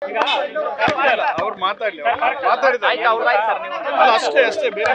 ಅವ್ರು ಮಾತಾಡ್ಲಿ ಮಾತಾಡಿದ್ದಾರೆ ಅಲ್ಲ ಅಷ್ಟೇ ಅಷ್ಟೇ ಬೇರೆ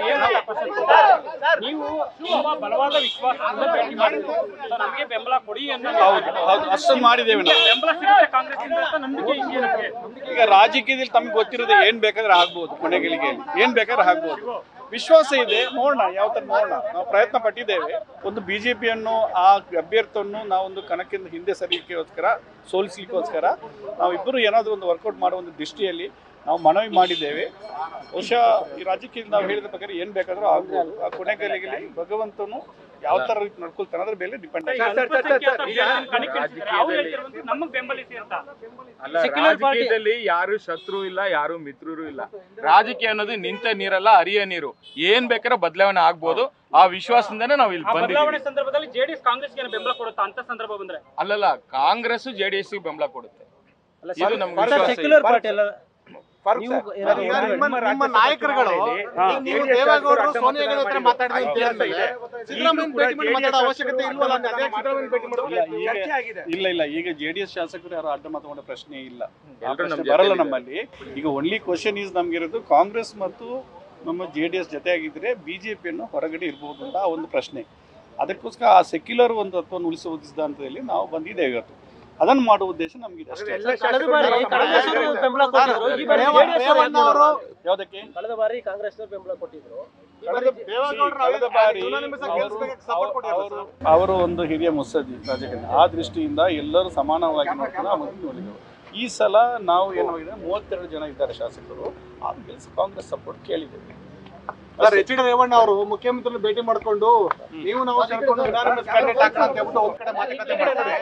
ನೀವು ತುಂಬಾ ಬಲವಾದ ವಿಶ್ವಾಸದಿಂದ ಭೇಟಿ ಮಾಡಿದ್ರು ಸೊ ನಮಗೆ ಬೆಂಬಲ ಕೊಡಿ ಅನ್ನೋ ಹೌದು ಹೌದು ಅಷ್ಟೊಂದು ಮಾಡಿದ್ದೇವೆ ನಾವು ಬೆಂಬಲ ಸಿಗುತ್ತೆ ಕಾಂಗ್ರೆಸ್ ಇಂದ ಅಂತ ನಂಬಿಕೆ ಇದೆಯಾ ನಮಗೆ ಈಗ ರಾಜಕೀಯದಲ್ಲಿ ತಮ್ಗೆ ಗೊತ್ತಿರೋದು ಏನ್ ಬೇಕಾದ್ರೆ ಆಗ್ಬೋದು ಕೊನೆಗಳಿಗೆ ಏನ್ ಬೇಕಾದ್ರೆ ಆಗ್ಬೋದು ವಿಶ್ವಾಸ ಇದೆ ನೋಡೋಣ ಯಾವ ತರ ನೋಡೋಣ ನಾವು ಪ್ರಯತ್ನ ಪಟ್ಟಿದ್ದೇವೆ ಒಂದು ಬಿಜೆಪಿಯನ್ನು ಆ ಅಭ್ಯರ್ಥಿಯನ್ನು ನಾವೊಂದು ಕಣಕ್ಕಿಂತ ಹಿಂದೆ ಸರಿಯಕ್ಕೋಸ್ಕರ ಸೋಲಿಸ್ಲಿಕ್ಕೋಸ್ಕರ ನಾವಿಬ್ಬರು ಏನಾದರೂ ಒಂದು ವರ್ಕೌಟ್ ಮಾಡೋ ಒಂದು ದೃಷ್ಟಿಯಲ್ಲಿ ನಾವು ಮನವಿ ಮಾಡಿದ್ದೇವೆ ಬಹುಶಃ ಈ ರಾಜಕೀಯದಲ್ಲಿ ನಾವು ಹೇಳಿದ ಪ್ರಕಾರ ಏನ್ ಬೇಕಾದ್ರೂ ಆಗ್ಬೋದು ಆ ಕೊನೆಗಳಿಗೆ ಭಗವಂತನು ಯಾವ ತರ ರೀತಿ ನಡ್ಕೊಳ್ತಾನೆ ಅದ್ರ ಮೇಲೆ ಡಿಪೆಂಡ್ ಈ ಅಲ್ಪಸಂಖ್ಯಾತ ಅಭ್ಯರ್ಥಿನ ಕಣಕ್ಕಿಳಿಸಿದ್ದಾರೆ. ಅವ್ರು ಹೇಳ್ತಿರುವಂತೆ ನಮಗೆ ಬೆಂಬಲಿಸಿ ಅಂತ ಅಲ್ಲ ರಾಜಕೀಯದಲ್ಲಿ ಯಾರು ಶತ್ರು ಇಲ್ಲ ಯಾರು ಮಿತ್ರರು ಇಲ್ಲ ರಾಜಕೀಯ ಅನ್ನೋದು ನಿಂತ ನೀರಲ್ಲ ಹರಿಯ ನೀರು ಏನ್ ಬೇಕಾದ್ರೆ ಬದಲಾವಣೆ ಆಗ್ಬೋದು ಆ ವಿಶ್ವಾಸದಿಂದನೇ ನಾವು ಇಲ್ಲಿ ಆ ಬದಲಾವಣೆ ಬಂದಿದ್ದೀವಿ ಸಂದರ್ಭದಲ್ಲಿ ಜೆಡಿಎಸ್ ಕಾಂಗ್ರೆಸ್ಗೆ ಬೆಂಬಲ ಕೊಡುತ್ತಾ ಅಂತ ಸಂದರ್ಭ ಬಂದ್ರೆ ಅಲ್ಲಲ್ಲ ಕಾಂಗ್ರೆಸ್ ಜೆಡಿಎಸ್ ಬೆಂಬಲ ಕೊಡುತ್ತೆ ಇದು ನಮ್ಗೆ ವಿಶ್ವಾಸ ಇದೆ. ಸೆಕ್ಯುಲರ್ ಪಾರ್ಟಿ ಎಲ್ಲ ನೀವು ಏನಾದ್ರು ಈಗ ನಿಮ್ಮ ನಿಮ್ಮ ನಾಯಕರುಗಳು ಈಗ ನೀವು ದೇವೇಗೌಡರು ಸೋನಿಯಾ ಗಾಂಧಿ ಹತ್ರ ಮಾತಾಡಿದ ಅಂತ ಹೇಳಿದ್ಮೇಲೆ ಸಿದ್ದರಾಮಯ್ಯ ಭೇಟಿ ಮಾಡಿ ಮಾತಾಡೋ ಅವಶ್ಯಕತೆ ಇಲ್ವಲ್ಲ ಅಂತ ಅದೇ ಸಿದ್ದರಾಮಯ್ಯ ಭೇಟಿ ಮಾಡೋದು ಇಲ್ಲ ಇಲ್ಲ ಈಗ ಜೆಡಿಎಸ್ ಶಾಸಕರು ಯಾರು ಅಡ್ಡ ಮಾತಾಡೋ ಪ್ರಶ್ನೆ ಇಲ್ಲ ಆ ಎಲ್ರೂ ನಮ್ಮ ಪ್ರಶ್ನೆ ಬರಲ್ಲ ಜೊತೆಲಿದ್ದಾರೆ. ನಮ್ಮಲ್ಲಿ ಈಗ ಓನ್ಲಿ ಕ್ವಶನ್ ಈಸ್ ನಮ್ಗಿರೋದು ಕಾಂಗ್ರೆಸ್ ಮತ್ತು ನಮ್ಮ ಜೆ ಡಿ ಎಸ್ ಜೊತೆಯಾಗಿದ್ರೆ ಬಿಜೆಪಿಯನ್ನು ಹೊರಗಡೆ ಇರ್ಬೋದು ಅಂತ ಆ ಒಂದು ಪ್ರಶ್ನೆ ಅದಕ್ಕೋಸ್ಕರ ಆ ಸೆಕ್ಯುಲರ್ ಒಂದು ತತ್ವವನ್ನು ಉಳಿಸುವ ಸಿದ್ಧಾಂತದಲ್ಲಿ ನಾವು ಬಂದಿದ್ದೇವೆ ಇವತ್ತು ಅದನ್ನು ಮಾಡುವ ಉದ್ದೇಶ ನಮಗಿದೆ ಅಷ್ಟೇ ಕಳೆದ ಬಾರಿ ಕಾಂಗ್ರೆಸ್ ಅವರು ಬೆಂಬಲ ಕೊಟ್ಟಿದ್ರು ಈ ಬಾರಿ ರೇವ- JDS ರೇವಣ್ಣ ಅವರು ಯಾವುದಕ್ಕೆ ಕಳೆದ ಬಾರಿ ಕಾಂಗ್ರೆಸ್ ಅವರು ಬೆಂಬಲ ಕೊಟ್ಟಿದ್ರು ದೇವೇಗೌಡರು ಕಳೆದ ಬಾರಿ unanimous ಆಗಿ ಅವರು ಗೆಲ್ಸ್ಬೇಕು, support ಕೊಟ್ಟಿದ್ದಾರೆ ಅವರು ಅವರು ಒಂದು ಹಿರಿಯ ಮುತ್ಸದ್ದಿ ರಾಜಕಾರಣಿ ಆ ದೃಷ್ಟಿಯಿಂದ ಎಲ್ಲರೂ ಸಮಾನವಾಗಿ ನೋಡ್ಕೊಂಡು ಆ ಮಧ್ಯೆ ನೋಡಿದೆವು ಈ ಸಲ ನಾವು ಏನಾಗಿದೆ ಮೂವತ್ತೆರಡು ಜನ ಇದ್ದಾರೆ ಶಾಸಕರು ಆ ಕೆಲಸ ಕಾಂಗ್ರೆಸ್ ಸಪೋರ್ಟ್ ಕೇಳಿದ್ದೇವೆ ಸರ್ ಎಚ್ ಡಿ ರೇವಣ್ಣ ಅವರು ಮುಖ್ಯಮಂತ್ರಿ ಭೇಟಿ ಮಾಡ್ಕೊಂಡು ನೀವು ನಾವು ಸೇರ್ಕೊಂಡು unanimous candidate ಹಾಕೋಣ ಅಂತ ಹೇಳ್ಬಿಟ್ಟು ಒಂದ್ ಕಡೆ ಮಾತುಕತೆ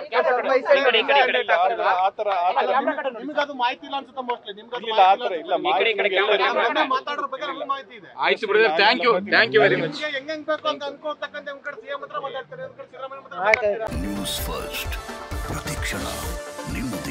ಮಾಡ್ತಾರೆ. ಆ ಥರ ಆ ಥರ ನಿಮ್ಗದು ಮಾಹಿತಿ ಇಲ್ಲ ಅನ್ಸುತ್ತೆ ಮೋಸ್ಟ್ಲಿ ನಿಮ್ಗದು ಇಲ್ಲ ಆ ಥರ ಇಲ್ಲ ಮಾಹಿತಿ ನಮ್ಗೆ ಎಲ್ಲ ಇದೆ. ಮೊನ್ನೆ ಮಾತಾಡೋ ಬಗ್ಗೆ ನಮ್ಗೆ ಮಾಹಿತಿ ಇದೆ ಆಯ್ತು brother thank you thank you very much ನಿಮ್ಗೆ ಹೆಂಗ್ ಹೆಂಗ್ ಬೇಕು ಅಂತ ಅನ್ಕೊಳ್ತಕ್ಕಂಥ ಒಂದ್ ಕಡೆ ಸಿಎಂ ಹತ್ರ ಮಾತಾಡ್ತಾರೆ ಒಂದ್ ಕಡೆ ಸಿದ್ದರಾಮಯ್ಯ ಹತ್ರ ಮಾತಾಡ್ತಾರೆ ನ್ಯೂಸ್ ಫಸ್ಟ್ ಪ್ರತಿಕ್ಷಣ ನಿಮ್ಮದೇ